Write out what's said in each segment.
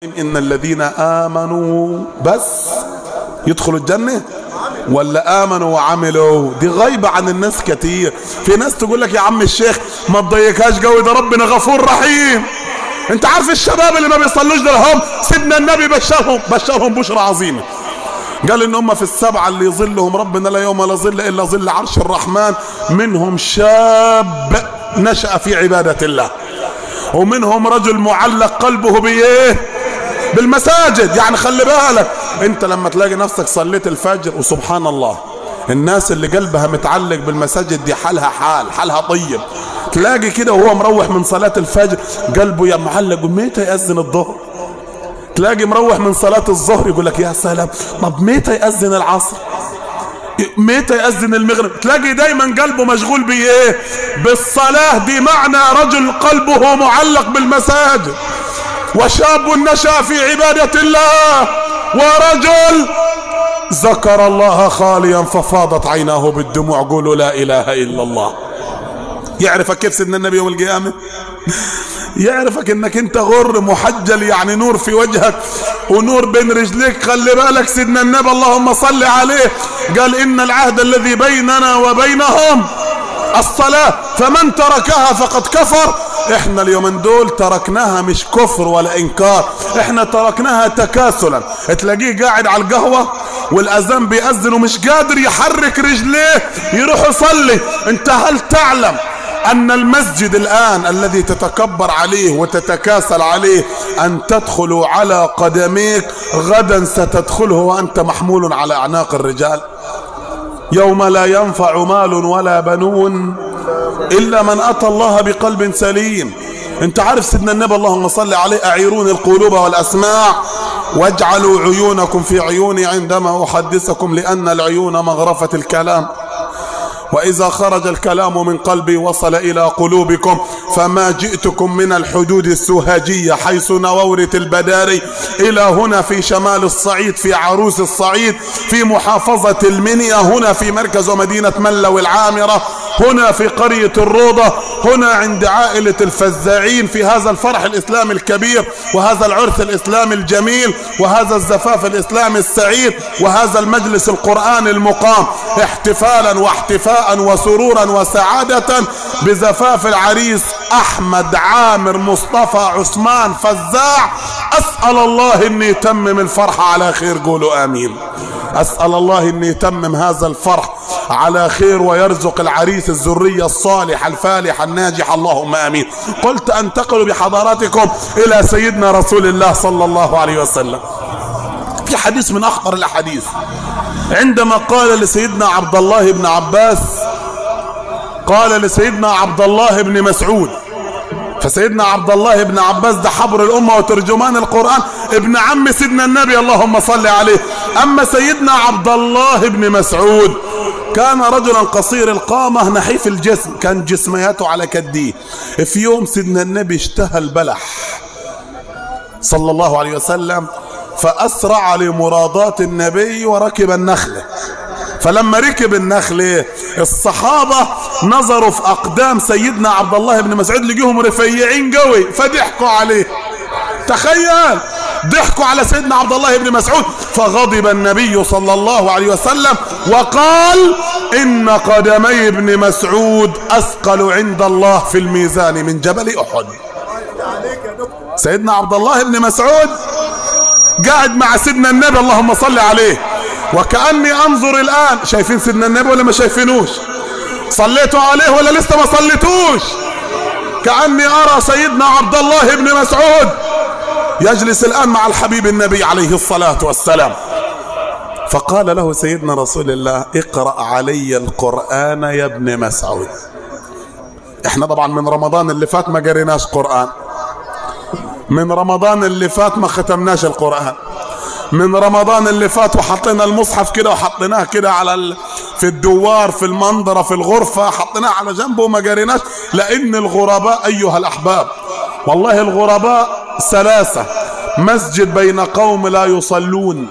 إن الذين آمنوا بس يدخلوا الجنة ولا آمنوا وعملوا دي غايبة عن الناس كتير في ناس تقول لك يا عم الشيخ ما تضيقهاش قوي ده ربنا غفور رحيم انت عارف الشباب اللي ما بيصلوش ده هم سيدنا النبي بشرهم بشرهم بشرى عظيمة قال ان هم في السبعة اللي يظلهم ربنا لا يوم لا ظل الا ظل عرش الرحمن منهم شاب نشأ في عبادة الله ومنهم رجل معلق قلبه بايه بالمساجد يعني خلي بالك انت لما تلاقي نفسك صليت الفجر وسبحان الله الناس اللي قلبها متعلق بالمساجد دي حالها حال حالها طيب تلاقي كده وهو مروح من صلاة الفجر قلبه يا معلق ومتى يأذن الظهر تلاقي مروح من صلاة الظهر يقول لك يا سلام طب متى يأذن العصر متى يأذن المغرب تلاقي دايما قلبه مشغول بايه بالصلاة دي معنى رجل قلبه معلق بالمساجد وشاب نشأ في عبادة الله ورجل ذكر الله خاليا ففاضت عيناه بالدموع قولوا لا إله إلا الله يعرفك كيف سيدنا النبي يوم القيامة يعرفك انك انت غر محجل يعني نور في وجهك ونور بين رجليك خلي بالك سيدنا النبي اللهم صل عليه قال ان العهد الذي بيننا وبينهم الصلاة فمن تركها فقد كفر احنا اليومين دول تركناها مش كفر ولا انكار احنا تركناها تكاسلا تلاقيه قاعد على القهوة والاذان بيأذن ومش قادر يحرك رجليه يروح يصلي انت هل تعلم ان المسجد الان الذي تتكبر عليه وتتكاسل عليه ان تدخل على قدميك غدا ستدخله وانت محمول على اعناق الرجال يوم لا ينفع مال ولا بنون الا من اتى الله بقلب سليم انت عارف سيدنا النبي اللهم صل عليه اعيروني القلوب والاسماع واجعلوا عيونكم في عيوني عندما احدثكم لان العيون مغرفه الكلام وإذا خرج الكلام من قلبي وصل إلى قلوبكم فما جئتكم من الحدود السوهاجية حيث نورة البداري إلى هنا في شمال الصعيد في عروس الصعيد في محافظة المنيا هنا في مركز ومدينة ملو العامرة هنا في قرية الروضة هنا عند عائلة الفزاعين في هذا الفرح الإسلامي الكبير وهذا العرس الإسلامي الجميل وهذا الزفاف الإسلامي السعيد وهذا المجلس القرآن المقام احتفالا واحتفاء وسرورا وسعادة بزفاف العريس أحمد عامر مصطفى عثمان فزاع أسأل الله أن يتمم الفرح على خير قولوا آمين أسأل الله أن يتمم هذا الفرح على خير ويرزق العريس الذرية الصالحة الفالحة الناجحة اللهم آمين قلت أنتقل بحضراتكم إلى سيدنا رسول الله صلى الله عليه وسلم في حديث من أخطر الأحاديث عندما قال لسيدنا عبد الله بن عباس قال لسيدنا عبد الله بن مسعود فسيدنا عبد الله بن عباس ده حبر الأمة وترجمان القرآن ابن عم سيدنا النبي اللهم صل عليه أما سيدنا عبد الله بن مسعود كان رجلا قصير القامة نحيف الجسم كان جسمياته على كديه في يوم سيدنا النبي اشتهى البلح صلى الله عليه وسلم فأسرع لمرادات النبي وركب النخلة فلما ركب النخلة الصحابة نظروا في أقدام سيدنا عبد الله بن مسعود لقيهم رفيعين قوي فضحكوا عليه تخيل ضحكوا على سيدنا عبد الله بن مسعود فغضب النبي صلى الله عليه وسلم وقال إن قدمي ابن مسعود أثقل عند الله في الميزان من جبل أحد سيدنا عبد الله بن مسعود قاعد مع سيدنا النبي اللهم صل عليه وكأني أنظر الآن شايفين سيدنا النبي ولا ما شايفينوش صليتوا عليه ولا لسه ما صليتوش كأني أرى سيدنا عبد الله بن مسعود يجلس الآن مع الحبيب النبي عليه الصلاة والسلام فقال له سيدنا رسول الله اقرأ علي القرآن يا ابن مسعود احنا طبعا من رمضان اللي فات ما قريناش قرآن من رمضان اللي فات ما ختمناش القرآن من رمضان اللي فات وحطينا المصحف كده وحطيناه كده على ال... في الدوار في المنظرة في الغرفة حطيناه على جنبه وما قريناش لأن الغرباء أيها الأحباب والله الغرباء ثلاثة مسجد بين قوم لا يصلون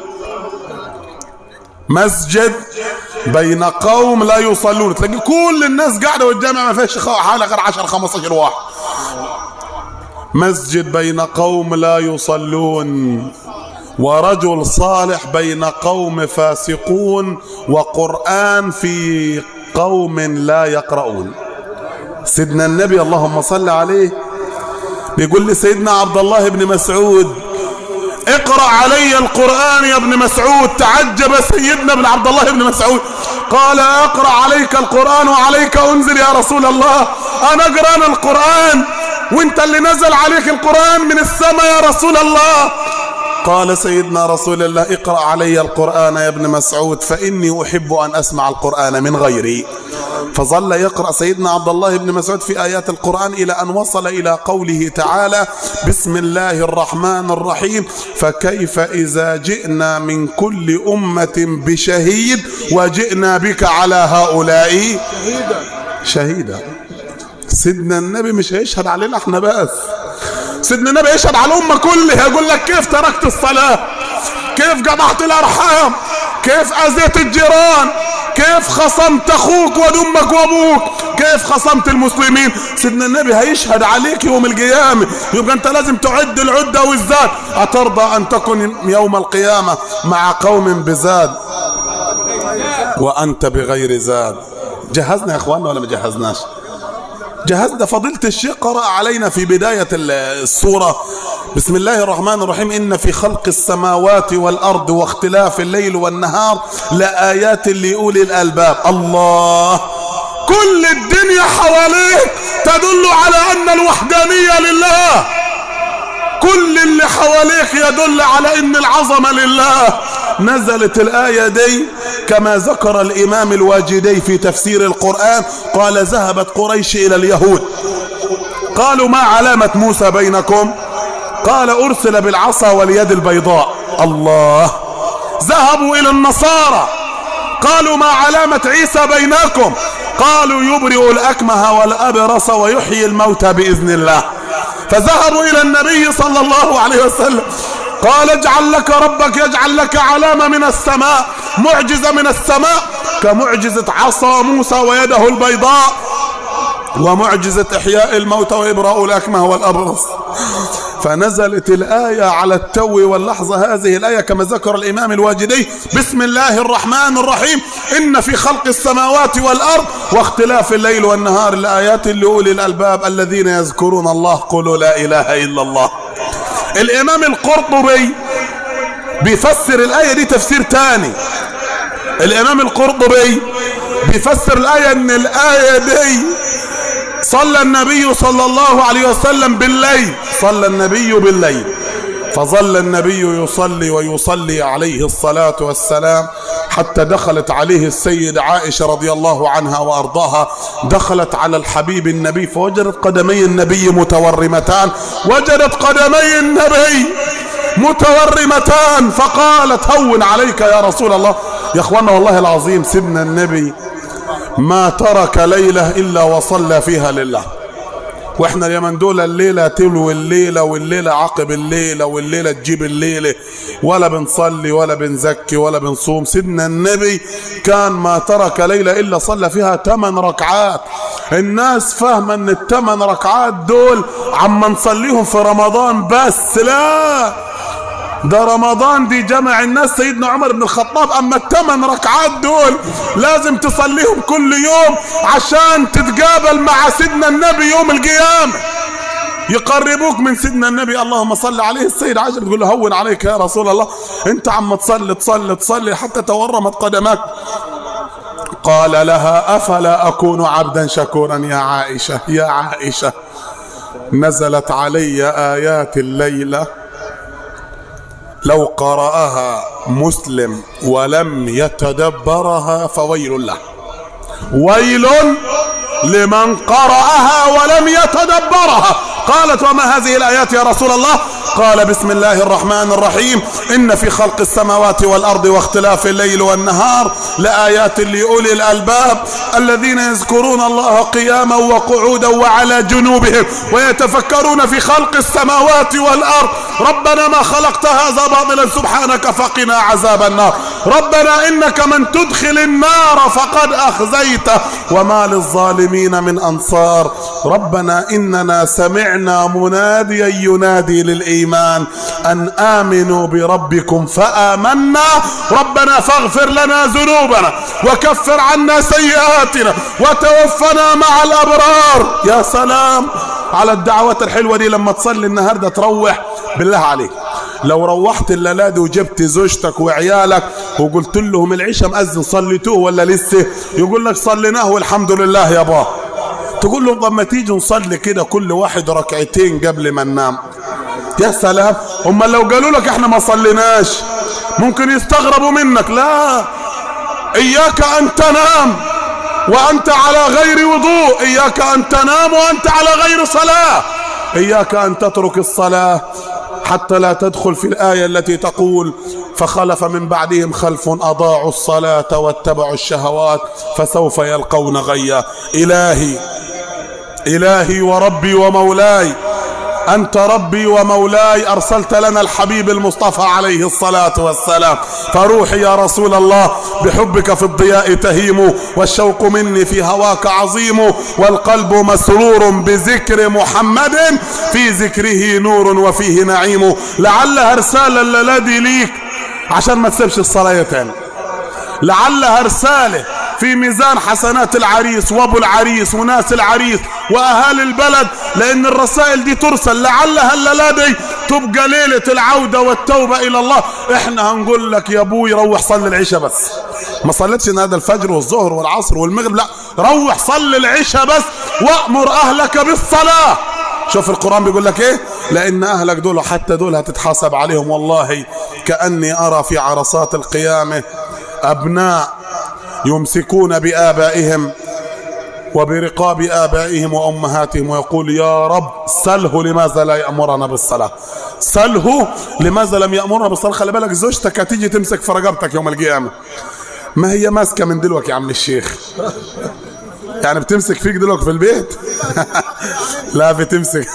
مسجد بين قوم لا يصلون تلاقي كل الناس قاعدة والجامع ما فيش حالة غير 10 15 واحد مسجد بين قوم لا يصلون ورجل صالح بين قوم فاسقون وقرآن في قوم لا يقرؤون سيدنا النبي اللهم صل عليه بيقول لي سيدنا عبد الله بن مسعود اقرأ علي القرآن يا ابن مسعود تعجب سيدنا ابن عبد الله بن مسعود قال اقرأ عليك القرآن وعليك انزل يا رسول الله انا اقرأ القرآن وانت اللي نزل عليك القرآن من السماء يا رسول الله قال سيدنا رسول الله اقرأ علي القرآن يا ابن مسعود فإني أحب أن أسمع القرآن من غيري فظل يقرأ سيدنا عبد الله بن مسعود في آيات القرآن إلى أن وصل إلى قوله تعالى بسم الله الرحمن الرحيم فكيف إذا جئنا من كل أمة بشهيد وجئنا بك على هؤلاء شهيدا شهيدا سيدنا النبي مش هيشهد علينا احنا بس سيدنا النبي يشهد على الأمة كلها يقول لك كيف تركت الصلاة كيف قطعت الأرحام كيف أذيت الجيران كيف خصمت أخوك وأمك وأبوك كيف خصمت المسلمين سيدنا النبي هيشهد عليك يوم القيامة يبقى أنت لازم تعد العدة والزاد أترضى أن تكن يوم القيامة مع قوم بزاد وأنت بغير زاد جهزنا يا أخواننا ولا ما جهزناش جهزنا فضيلة الشيخ قرأ علينا في بداية السورة بسم الله الرحمن الرحيم إن في خلق السماوات والأرض واختلاف الليل والنهار لآيات لأولي الألباب الله كل الدنيا حواليك تدل على أن الوحدانية لله كل اللي حواليك يدل على أن العظمة لله نزلت الآية دي كما ذكر الإمام الواجدي في تفسير القرآن قال ذهبت قريش إلى اليهود قالوا ما علامة موسى بينكم قال أرسل بالعصا واليد البيضاء الله ذهبوا إلى النصارى قالوا ما علامة عيسى بينكم قالوا يبرئ الأكمه والأبرص ويحيي الموتى بإذن الله فذهبوا إلى النبي صلى الله عليه وسلم قال اجعل لك ربك يجعل لك علامة من السماء معجزة من السماء كمعجزة عصا موسى ويده البيضاء ومعجزة إحياء الموتى وإبراء الأكمه والأبرص فنزلت الآية على التو واللحظة هذه الآية كما ذكر الإمام الواجدي بسم الله الرحمن الرحيم إن في خلق السماوات والأرض واختلاف الليل والنهار لآيات لأولي الألباب الذين يذكرون الله قولوا لا إله إلا الله الإمام القرطبي بيفسر الآية دي تفسير تاني الإمام القرطبي بيفسر الآية إن الآية دي صلى النبي صلى الله عليه وسلم بالليل صلى النبي بالليل فظل النبي يصلي ويصلي عليه الصلاة والسلام حتى دخلت عليه السيد عائشة رضي الله عنها وأرضاها دخلت على الحبيب النبي فوجدت قدمي النبي متورمتان وجدت قدمي النبي متورمتان فقالت هون عليك يا رسول الله يا اخوانا والله العظيم سيدنا النبي ما ترك ليلة إلا وصلى فيها لله واحنا اليمن دول الليلة تلو الليلة والليلة عقب الليلة والليلة تجيب الليلة ولا بنصلي ولا بنزكي ولا بنصوم سيدنا النبي كان ما ترك ليلة إلا صلى فيها ثمان ركعات الناس فاهمة ان الثمان ركعات دول عم نصليهم في رمضان بس لا ده رمضان دي جمع الناس سيدنا عمر بن الخطاب اما الثمان ركعات دول لازم تصليهم كل يوم عشان تتقابل مع سيدنا النبي يوم القيامة يقربوك من سيدنا النبي اللهم صل عليه السيد عجل تقول له هون عليك يا رسول الله انت عم تصلي تصلي تصلي حتى تورمت قدمك قال لها افلا اكون عبدا شكورا يا عائشة يا عائشة نزلت علي ايات الليله لو قرأها مسلم ولم يتدبرها فويل له ويل لمن قرأها ولم يتدبرها قالت وما هذه الآيات يا رسول الله قال بسم الله الرحمن الرحيم إن في خلق السماوات والأرض واختلاف الليل والنهار لآيات لأولي الألباب الذين يذكرون الله قياما وقعودا وعلى جنوبهم ويتفكرون في خلق السماوات والأرض ربنا ما خلقت هذا باطلا سبحانك فقنا عذاب النار ربنا إنك من تدخل النار فقد أخزيته وما للظالمين من أنصار ربنا إننا سمعنا مناديا ينادي للإيمان أن آمنوا بربكم فآمنا ربنا فاغفر لنا ذنوبنا وكفر عنا سيئاتنا وتوفنا مع الأبرار يا سلام على الدعوات الحلوة دي لما تصلي النهاردة تروح بالله عليك لو روحت الليلة دي وجبت زوجتك وعيالك وقلت لهم العشاء مأذن صليتوه ولا لسه يقول لك صليناه والحمد لله يا بابا تقول لهم طب ما تيجي نصلي كده كل واحد ركعتين قبل ما ننام يا سلام هم لو قالوا لك احنا ما صليناش ممكن يستغربوا منك لا اياك ان تنام وانت على غير وضوء اياك ان تنام وانت على غير صلاة اياك ان تترك الصلاة حتى لا تدخل في الآية التي تقول فخلف من بعدهم خلف أضاعوا الصلاة واتبعوا الشهوات فسوف يلقون غيا إلهي إلهي وربي ومولاي أنت ربي ومولاي أرسلت لنا الحبيب المصطفى عليه الصلاة والسلام فروحي يا رسول الله بحبك في الضياء تهيم والشوق مني في هواك عظيم والقلب مسرور بذكر محمد في ذكره نور وفيه نعيم لعلها رسالة الذي ليك عشان ما تسيبش الصلاة تاني لعلها رسالة في ميزان حسنات العريس وابو العريس وناس العريس واهالي البلد لان الرسائل دي ترسل لعلها الليله دي تبقى ليله العوده والتوبه الى الله احنا هنقول لك يا ابوي روح صلي العشاء بس ما صليتش هذا الفجر والظهر والعصر والمغرب لا روح صلي العشاء بس وامر اهلك بالصلاه شوف القرآن بيقول لك ايه لان اهلك دول حتى دول هتتحاسب عليهم والله كأني ارى في عرصات القيامة ابناء يمسكون بآبائهم وبرقاب آبائهم وأمهاتهم ويقول يا رب سله لماذا لا يأمرنا بالصلاة سله لماذا لم يأمرنا بالصلاة خلي بالك زوجتك هتيجي تمسك في رقبتك يوم القيامة ما هي ماسكة من دلوقتي يا عم الشيخ يعني بتمسك فيك دلوقتي في البيت لا بتمسك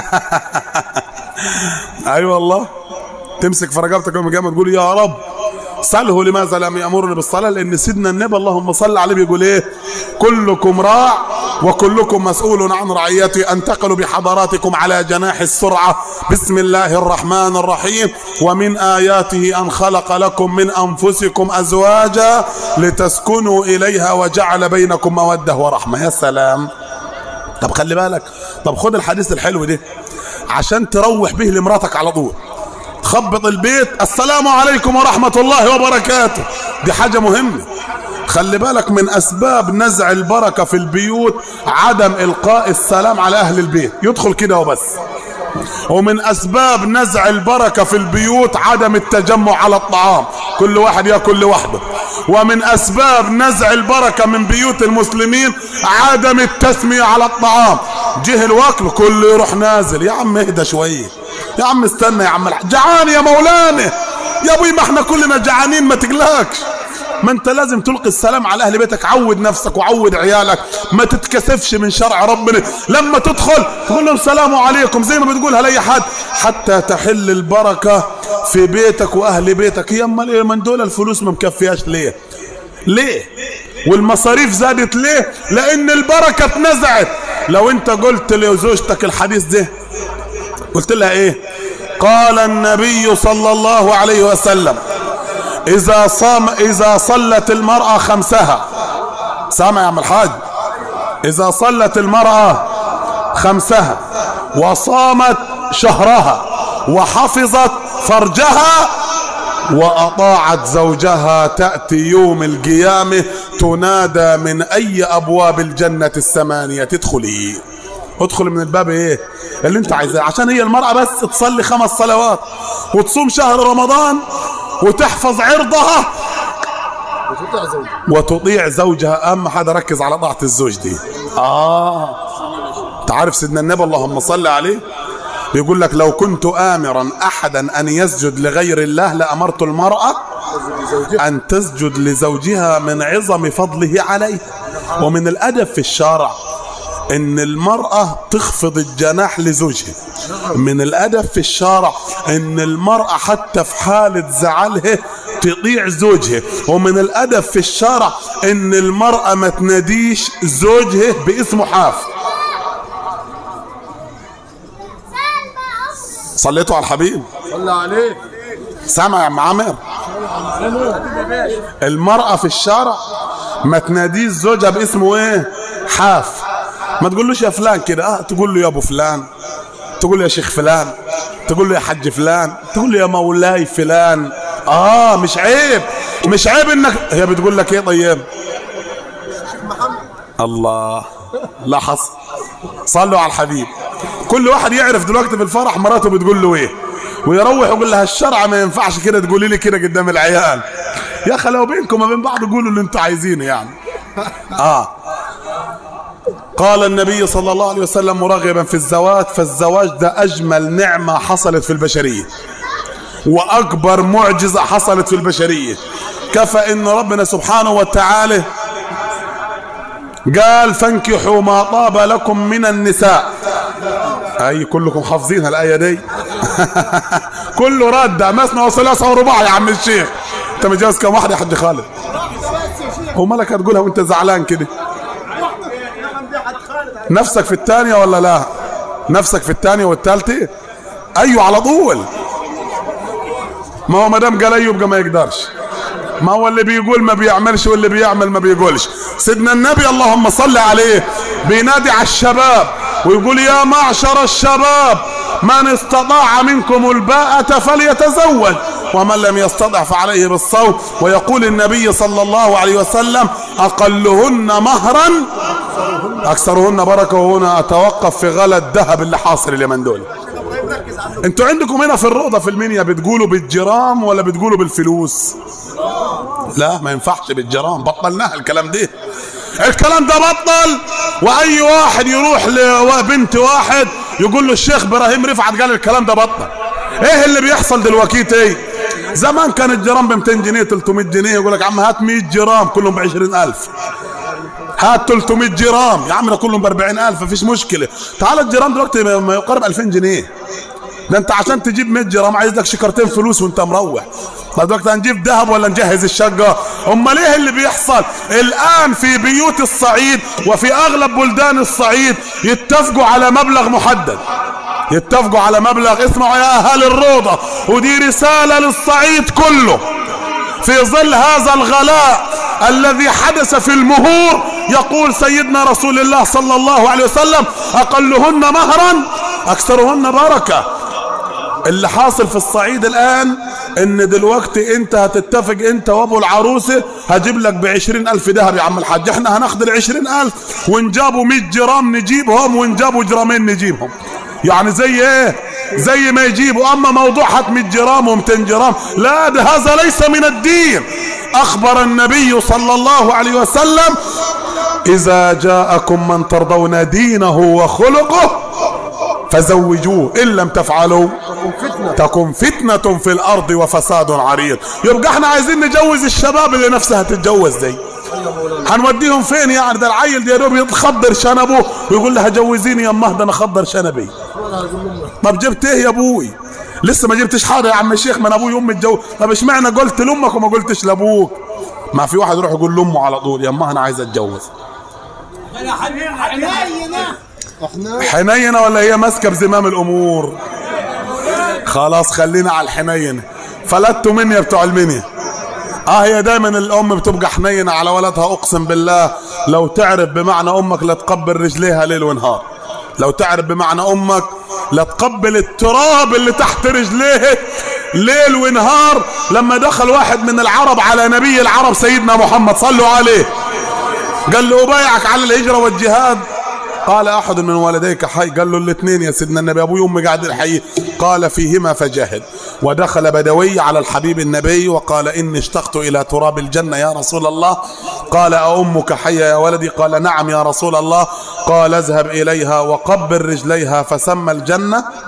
اي أيوة والله تمسك في رقبتك يوم القيامة تقول يا رب سأله لماذا لم يأمرني بالصلاة لأن سيدنا النبي اللهم صل عليه بيقول إيه كلكم راع وكلكم مسؤول عن رعيته انتقلوا بحضراتكم على جناح السرعة بسم الله الرحمن الرحيم ومن آياته أن خلق لكم من أنفسكم أزواجا لتسكنوا إليها وجعل بينكم مودة ورحمة يا سلام طب خلي بالك طب خد الحديث الحلو ده عشان تروح به لمراتك على طول تخبط البيت السلام عليكم ورحمة الله وبركاته دي حاجة مهمة خلي بالك من أسباب نزع البركة في البيوت عدم إلقاء السلام على أهل البيت يدخل كده وبس ومن أسباب نزع البركة في البيوت عدم التجمع على الطعام كل واحد يأكل لوحده ومن أسباب نزع البركة من بيوت المسلمين عدم التسمية على الطعام جه الوكل كله يروح نازل يا عم اهدى شويه يا عم استنى يا عم الح... جعان يا مولانا يا ابوي ما احنا كلنا جعانين ما تقلقش ما انت لازم تلقي السلام على اهل بيتك عود نفسك وعود عيالك ما تتكسفش من شرع ربنا لما تدخل تقول لهم السلام عليكم زي ما بتقولها لاي حد حتى تحل البركه في بيتك واهل بيتك يا اما ليه من دول الفلوس ما مكفياش ليه ليه والمصاريف زادت ليه لان البركه اتنزعت لو انت قلت لزوجتك الحديث ده قلت لها ايه قال النبي صلى الله عليه وسلم اذا صام اذا صلت المرأة خمسها سامع يا عم الحاج اذا صلت المرأة خمسها وصامت شهرها وحفظت فرجها وأطاعت زوجها تأتي يوم القيامة تنادى من أي أبواب الجنة الثمانية تدخلي ادخل من الباب ايه اللي انت عايزاه عشان هي المرأة بس تصلي خمس صلوات وتصوم شهر رمضان وتحفظ عرضها وتطيع زوجها اهم حاجة ركز على طاعة الزوج دي اه تعرف سيدنا النبي اللهم صل عليه بيقول لك لو كنت آمرا أحدا أن يسجد لغير الله لأمرت المرأة أن تسجد لزوجها من عظم فضله عليه ومن الأدب في الشارع ان المرأة تخفض الجناح لزوجها من الادب في الشارع ان المرأة حتى في حالة زعلها تطيع زوجها ومن الادب في الشارع ان المرأة ما تناديش زوجها باسمه حاف صليتوا على الحبيب صلى عليه سامع يا عم عامر المرأة في الشارع ما تناديش زوجها باسمه ايه حاف ما تقولوش يا فلان كده اه تقول له يا ابو فلان تقول له يا شيخ فلان تقول له يا حج فلان تقول له يا مولاي فلان اه مش عيب مش عيب انك هي بتقول لك ايه طيب الله لا حصر صلوا على الحبيب كل واحد يعرف دلوقتي في الفرح مراته بتقول له ايه ويروح يقول لها الشرع ما ينفعش كده تقولي لي كده قدام العيال يا اخي لو بينكم وبين بعض قولوا اللي انتوا عايزينه يعني اه قال النبي صلى الله عليه وسلم مرغبا في الزواج فالزواج ده اجمل نعمه حصلت في البشريه واكبر معجزه حصلت في البشريه كفى ان ربنا سبحانه وتعالى قال فانكحوا ما طاب لكم من النساء اي كلكم حافظينها الايه دي كله رد مثنى وثلاثه ورباع يا عم الشيخ انت متجوز كم واحده يا حاج خالد هو مالك هتقولها وانت زعلان كده نفسك في الثانيه ولا لا نفسك في الثانيه والثالثه ايوه على طول ما هو ما دام قال ايوه يبقى ما يقدرش ما هو اللي بيقول ما بيعملش واللي بيعمل ما بيقولش سيدنا النبي اللهم صل عليه بينادي على الشباب ويقول يا معشر الشباب من استطاع منكم الباءة فليتزوج ومن لم يستطع فعليه بالصوم ويقول النبي صلى الله عليه وسلم أقلهن مهرا أكثرهن بركة وهنا أتوقف في غلا الذهب اللي حاصل اليمن دول انتوا عندكم هنا في الروضة في المنيا بتقولوا بالجرام ولا بتقولوا بالفلوس لا ما ينفعش بالجرام بطلناها الكلام ده الكلام ده بطل واي واحد يروح لبنت واحد يقول له الشيخ ابراهيم رفعت قال الكلام ده بطل ايه اللي بيحصل دلوقتي ايه زمان كان الجرام ب 200 جنيه 300 جنيه يقول لك عم هات 100 جرام كلهم ب 20000 هات 300 جرام يا عم ده كلهم ب 40000 مفيش مشكله تعال الجرام دلوقتي ما يقارب 2000 جنيه ده انت عشان تجيب 100 جرام عايز لك شكرتين فلوس وانت مروح طب دلوقتي هنجيب ذهب ولا نجهز الشقه امال ايه اللي بيحصل الان في بيوت الصعيد وفي اغلب بلدان الصعيد يتفقوا على مبلغ محدد يتفقوا على مبلغ اسمعوا يا اهل الروضه ودي رساله للصعيد كله في ظل هذا الغلاء الذي حدث في المهور يقول سيدنا رسول الله صلى الله عليه وسلم اقلهن مهرا اكثرهن بركه اللي حاصل في الصعيد الان ان دلوقتي انت هتتفق انت وابو العروسة هجيب لك بعشرين الف دهب يا عم الحاج احنا هناخد العشرين الف ونجابوا مية جرام نجيبهم ونجابوا جرامين نجيبهم يعني زي ايه زي ما يجيبوا اما موضوع هات 100 جرام و200 جرام لا ده هذا ليس من الدين اخبر النبي صلى الله عليه وسلم اذا جاءكم من ترضون دينه وخلقه فزوجوه ان لم تفعلوا تكن فتنة في الارض وفساد عريض يبقى احنا عايزين نجوز الشباب اللي نفسها تتجوز دي هنوديهم فين يعني ده العيل ده يا دوب يتخدر شنبه ويقول لها جوزيني يا امه ده انا خدر شنبي طب جبت ايه يا ابوي لسه ما جبتش حاجه يا عم الشيخ من ابوي وامي اتجوز طب اشمعنى قلت لامك وما قلتش لابوك ما في واحد يروح يقول لامه على طول يا امه انا عايز اتجوز حنينه ولا هي ماسكه بزمام الامور خلاص خلينا على الحنينه فلتوا مني يا بتوع المنيا اه هي دايما الام بتبقى حنينه على ولدها اقسم بالله لو تعرف بمعنى امك لا تقبل رجليها ليل ونهار لو تعرف بمعنى امك لا تقبل التراب اللي تحت رجليه ليل ونهار لما دخل واحد من العرب على نبي العرب سيدنا محمد صلوا عليه قال له ابايعك على الهجره والجهاد قال احد من والديك حي قال له الاثنين يا سيدنا النبي ابوي وامي قاعدين حي قال فيهما فجاهد ودخل بدوي على الحبيب النبي وقال اني اشتقت الى تراب الجنه يا رسول الله قال أأمك حية يا ولدي قال نعم يا رسول الله قال اذهب إليها وقبل رجليها فسمى الجنة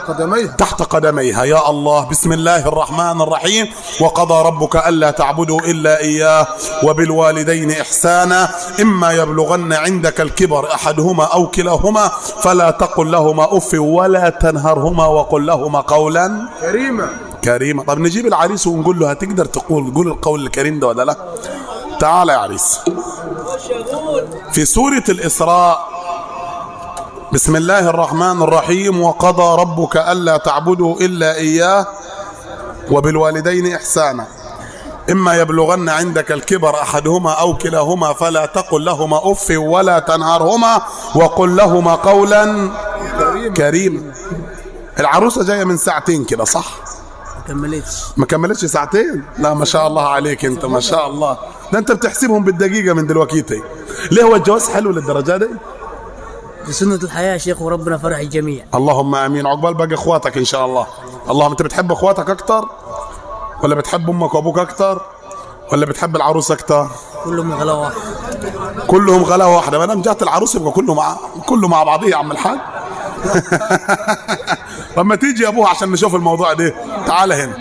قدميها تحت قدميها يا الله بسم الله الرحمن الرحيم وقضى ربك ألا تعبدوا إلا إياه وبالوالدين إحسانا إما يبلغن عندك الكبر أحدهما أو كلاهما فلا تقل لهما أف ولا تنهرهما وقل لهما قولا كريمة كريما طب نجيب العريس ونقول له هتقدر تقول قول القول الكريم ده ولا لا تعال يا عريس في سورة الإسراء بسم الله الرحمن الرحيم وقضى ربك ألا تعبدوا إلا إياه وبالوالدين إحسانا إما يبلغن عندك الكبر أحدهما أو كلاهما فلا تقل لهما أف ولا تنهرهما وقل لهما قولا كريما العروسة جاية من ساعتين كده صح كملتش ما كملتش ساعتين لا ما شاء الله عليك انت ما شاء الله ده انت بتحسبهم بالدقيقة من دلوقتي ليه هو الجواز حلو للدرجة دي دي سنة الحياة يا شيخ وربنا فرح الجميع اللهم امين عقبال باقي اخواتك ان شاء الله اللهم انت بتحب اخواتك اكتر ولا بتحب امك وابوك اكتر ولا بتحب العروس اكتر كلهم غلا واحد كلهم غلا واحده ما دام جات العروس يبقى كله مع كله مع بعضيه يا عم الحاج لما تيجي يا ابوها عشان نشوف الموضوع ده تعال هنا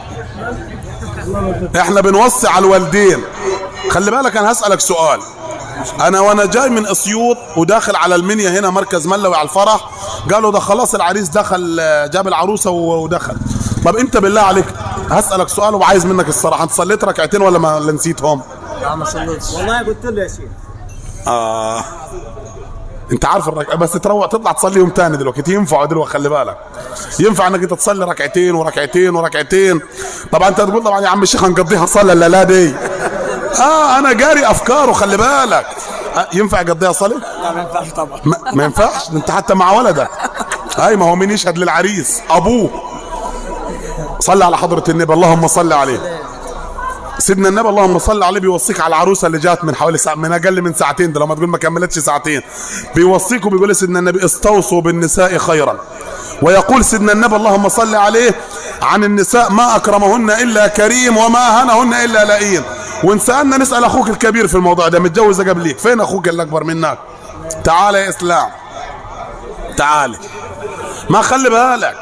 احنا بنوصي على الوالدين خلي بالك انا هسألك سؤال انا وانا جاي من اسيوط وداخل على المنيا هنا مركز ملوي على الفرح قالوا ده خلاص العريس دخل آه، جاب العروسه و- ودخل طب انت بالله عليك هسألك سؤال وعايز منك الصراحه انت صليت ركعتين ولا ما ولا نسيتهم لا ما صليتش والله قلت له يا شيخ آه. انت عارف الرك... بس تروح تطلع تصلي يوم تاني دلوقتي ينفع دلوقتي خلي بالك ينفع انك انت تصلي ركعتين وركعتين وركعتين طبعا انت تقول طبعا يا عم الشيخ هنقضيها صلاه لا لا دي اه انا جاري افكاره خلي بالك آه ينفع يقضيها صلاه لا ما ينفعش طبعا ما, ما ينفعش ده انت حتى مع ولدك اي ما هو مين يشهد للعريس ابوه صلى على حضره النبي اللهم صل عليه سيدنا النبي اللهم صل عليه بيوصيك على العروسه اللي جات من حوالي ساعة من اقل من ساعتين ده لما تقول ما كملتش ساعتين بيوصيك وبيقول سيدنا النبي استوصوا بالنساء خيرا ويقول سيدنا النبي اللهم صل عليه عن النساء ما اكرمهن الا كريم وما اهنهن الا لئيم وان سالنا نسال اخوك الكبير في الموضوع ده متجوز قبليك فين اخوك اللي اكبر منك تعال يا اسلام تعال ما خلي بالك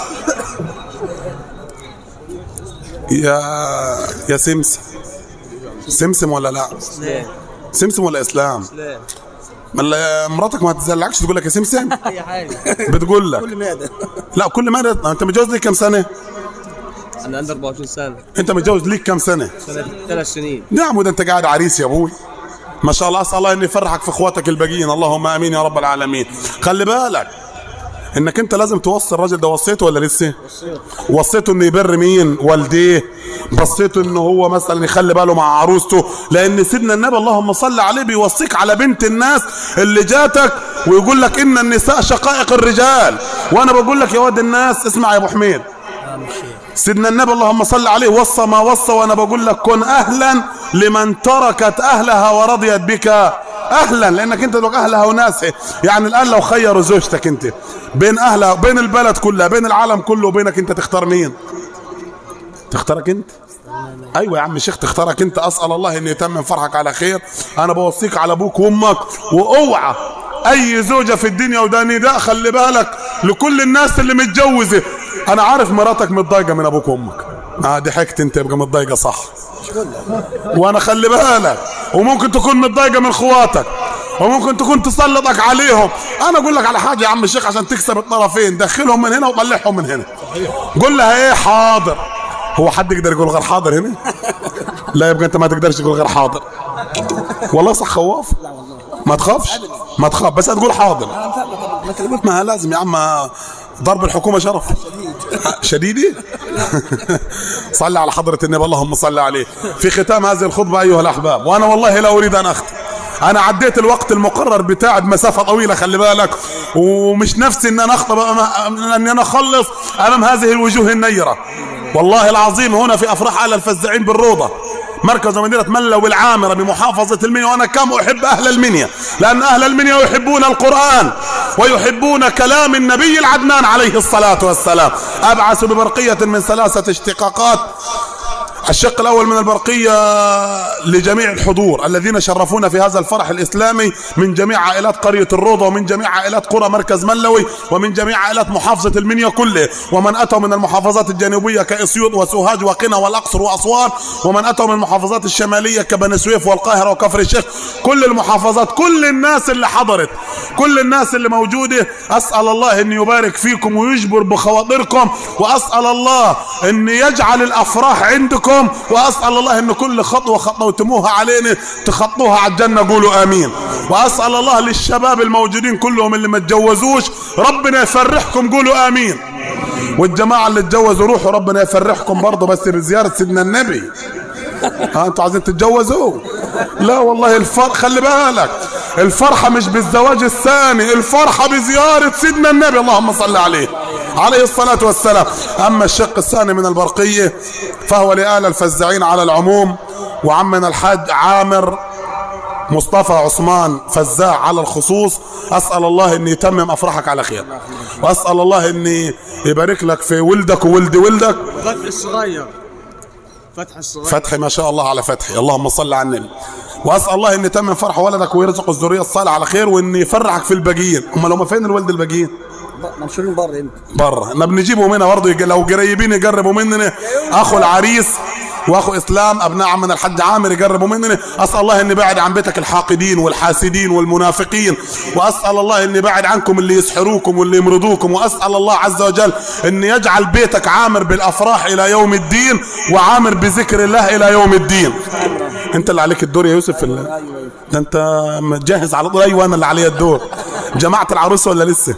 يا يا سمسم سمسم ولا لا لا سمسم ولا اسلام لا ما مراتك ما تزلعكش تقول لك يا سمسم اي حاجه بتقول لك كل ماذا لا كل ما انت متجوز ليك كم سنه انا عندي 24 سنه انت متجوز ليك كم سنه سنه ثلاث سنين نعم وده انت قاعد عريس يا ابوي ما شاء الله اسال الله انه يفرحك في اخواتك الباقيين اللهم امين يا رب العالمين خلي بالك انك انت لازم توصي الراجل ده وصيته ولا لسه وصيته انه يبر مين والديه بصيته انه هو مثلا يخلي باله مع عروسته لان سيدنا النبي اللهم صل عليه بيوصيك على بنت الناس اللي جاتك ويقول لك ان النساء شقائق الرجال وانا بقول لك يا واد الناس اسمع يا ابو حميد سيدنا النبي اللهم صل عليه وصى ما وصى وانا بقول لك كن اهلا لمن تركت اهلها ورضيت بك اهلا لانك انت لك اهلها وناسها يعني الان لو خيروا زوجتك انت بين اهلها بين البلد كلها بين العالم كله وبينك انت تختار مين تختارك انت ايوه يا عم الشيخ تختارك انت اسال الله ان يتمم فرحك على خير انا بوصيك على ابوك وامك واوعى اي زوجه في الدنيا وده نداء خلي بالك لكل الناس اللي متجوزه انا عارف مراتك متضايقه من ابوك وامك اه ضحكت انت يبقى متضايقه صح وانا خلي بالك وممكن تكون متضايقه من اخواتك وممكن تكون تسلطك عليهم انا اقول لك على حاجه يا عم الشيخ عشان تكسب الطرفين دخلهم من هنا وطلعهم من هنا قول لها ايه حاضر هو حد يقدر يقول غير حاضر هنا لا يبقى انت ما تقدرش تقول غير حاضر والله صح خواف ما تخافش ما تخاف بس هتقول حاضر ما لازم يا عم ضرب الحكومة شرف شديدي صلى على حضرة النبي اللهم صل عليه في ختام هذه الخطبة أيها الأحباب وأنا والله لا أريد أن أختم أنا عديت الوقت المقرر بتاعي بمسافة طويلة خلي بالك ومش نفسي أن أنا أخطب أن أنا أخلص أمام هذه الوجوه النيرة والله العظيم هنا في أفراح آل الفزاعين بالروضة مركز مدينة ملة العامرة بمحافظة المنيا وأنا كم أحب أهل المنيا لأن أهل المنيا يحبون القرآن ويحبون كلام النبي العدنان عليه الصلاة والسلام أبعث ببرقية من ثلاثة اشتقاقات الشق الأول من البرقية لجميع الحضور الذين شرفونا في هذا الفرح الإسلامي من جميع عائلات قرية الروضة ومن جميع عائلات قرى مركز ملوي ومن جميع عائلات محافظة المنيا كله ومن أتوا من المحافظات الجنوبية كأسيوط وسوهاج وقنا والأقصر وأسوان ومن أتوا من المحافظات الشمالية كبني سويف والقاهرة وكفر الشيخ كل المحافظات كل الناس اللي حضرت كل الناس اللي موجودة أسأل الله أن يبارك فيكم ويجبر بخواطركم وأسأل الله أن يجعل الأفراح عندكم وأسأل الله أن كل خطوة خطوتموها علينا تخطوها على الجنة قولوا آمين وأسأل الله للشباب الموجودين كلهم اللي ما تجوزوش ربنا يفرحكم قولوا آمين والجماعة اللي اتجوزوا روحوا ربنا يفرحكم برضه بس بزيارة سيدنا النبي ها انتوا عايزين تتجوزوا لا والله الفرح خلي بالك الفرحة مش بالزواج الثاني الفرحة بزيارة سيدنا النبي اللهم صل عليه عليه الصلاة والسلام أما الشق الثاني من البرقية فهو لآل الفزاعين على العموم وعمنا الحاج عامر مصطفى عثمان فزاع على الخصوص أسأل الله أن يتمم أفراحك على خير وأسأل الله أن يبارك لك في ولدك وولد ولدك فتح الصغير فتح الصغير فتحي ما شاء الله على فتحي اللهم صل على النبي واسال الله ان يتمم فرح ولدك ويرزق الذريه الصالحه على خير وان يفرحك في الباقيين هم لو فين الولد الباقيين منشورين بره يمكن بره احنا بنجيبهم هنا برضه يج- لو قريبين يقربوا مننا اخو العريس واخو اسلام ابناء عمنا الحاج عامر يقربوا مننا اسال الله ان يبعد عن بيتك الحاقدين والحاسدين والمنافقين واسال الله ان يبعد عنكم اللي يسحروكم واللي يمرضوكم واسال الله عز وجل ان يجعل بيتك عامر بالافراح الى يوم الدين وعامر بذكر الله الى يوم الدين انت اللي عليك الدور يا يوسف في ال- ده انت مجهز على طول ايوه انا اللي علي الدور جمعت العروسه ولا لسه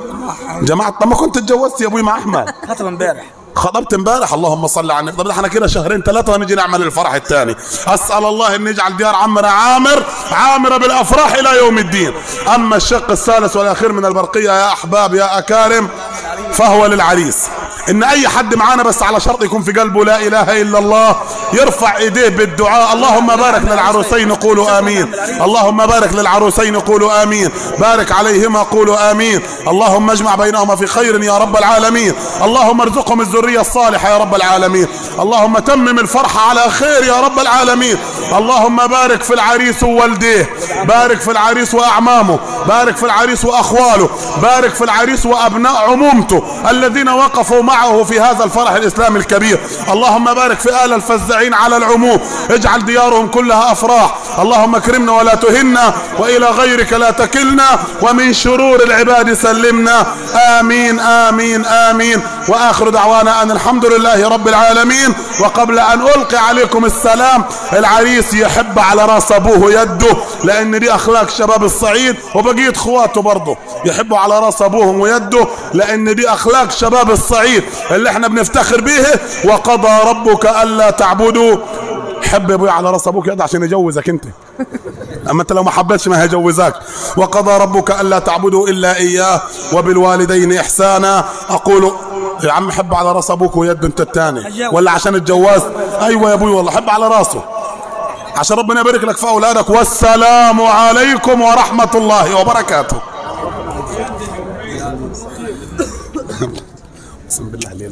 جماعة طب ما كنت اتجوزت يا ابوي مع احمد خطب امبارح خطبت امبارح اللهم صل على النبي طب احنا كده شهرين ثلاثه ونجي نعمل الفرح الثاني اسال الله ان يجعل ديار عمنا عامر عامره بالافراح الى يوم الدين اما الشق الثالث والاخير من البرقيه يا احباب يا اكارم فهو للعريس ان اي حد معانا بس على شرط يكون في قلبه لا اله الا الله يرفع ايديه بالدعاء اللهم بارك للعروسين قولوا امين اللهم بارك للعروسين قولوا امين بارك عليهما قولوا امين اللهم اجمع بينهما في خير يا رب العالمين اللهم ارزقهم الذريه الصالحه يا رب العالمين اللهم تمم الفرحه على خير يا رب العالمين اللهم بارك في العريس ووالديه بارك في العريس واعمامه بارك في العريس واخواله بارك في العريس وابناء عمومته الذين وقفوا معه في هذا الفرح الاسلامي الكبير اللهم بارك في ال الفزاعين على العموم اجعل ديارهم كلها افراح اللهم اكرمنا ولا تهنا والى غيرك لا تكلنا ومن شرور العباد سلمنا امين امين امين واخر دعوانا ان الحمد لله رب العالمين وقبل ان القي عليكم السلام العريس يحب على راس ابوه يده لان دي اخلاق شباب الصعيد وبقيه اخواته برضه يحبوا على راس ابوهم ويده لان دي اخلاق شباب الصعيد اللي احنا بنفتخر به وقضى ربك الا تعبدوا حب يا ابويا على راس ابوك يد عشان يجوزك انت اما انت لو ما حبيتش ما هيجوزك وقضى ربك الا تعبدوا الا اياه وبالوالدين احسانا اقول يا عم حب على راس ابوك ويد انت الثاني ولا عشان اتجوزت ايوه يا ابوي والله حب على راسه عشان ربنا يبارك لك في اولادك والسلام عليكم ورحمه الله وبركاته اقسم بالله علينا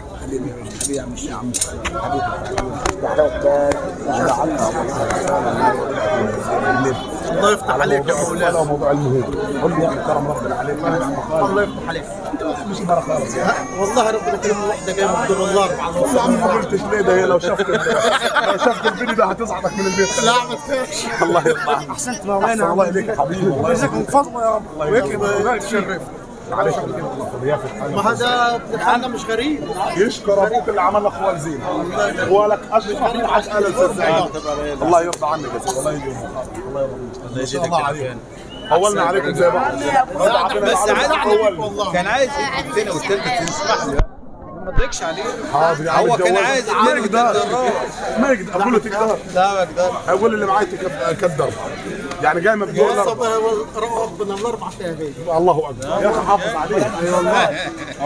الله يفتح عليك يا مولانا موضوع المهم قل لي يا اخي كرم ربنا عليك الله يفتح عليك والله ربنا كريم واحده جايه من دور الله يا عم ما قلتش ليه ده هي لو شفت لو شفت الفيديو ده هتصعدك من البيت لا ما تخافش الله يرضى عنك احسنت مولانا الله يليك يا حبيبي الله يجزاك من فضله يا رب ويكرم تشرف معلش ضيافه ما هذا ابن خالنا مش غريب يشكر ابوك اللي عمل لك اخوال زين ولك اشرف روحك ال الفزاعين الله يرضى عنك يا سيدي الله يجزيك الله يرضى عنك الله عليك اولنا عليكم زي بعض بس عادي والله كان عايز الثاني والثالثه تسمح لي ما تضيقش عليه حاضر يا عم هو كان اتجوز. عايز ما الثاني يقدر والثالثه ما يقدر اقول له تقدر لا ما اقدر اقول اللي معاي تكب- كدر يعني جاي مبدوع ربنا الاربع فيها الله اكبر يا اخي حافظ عليه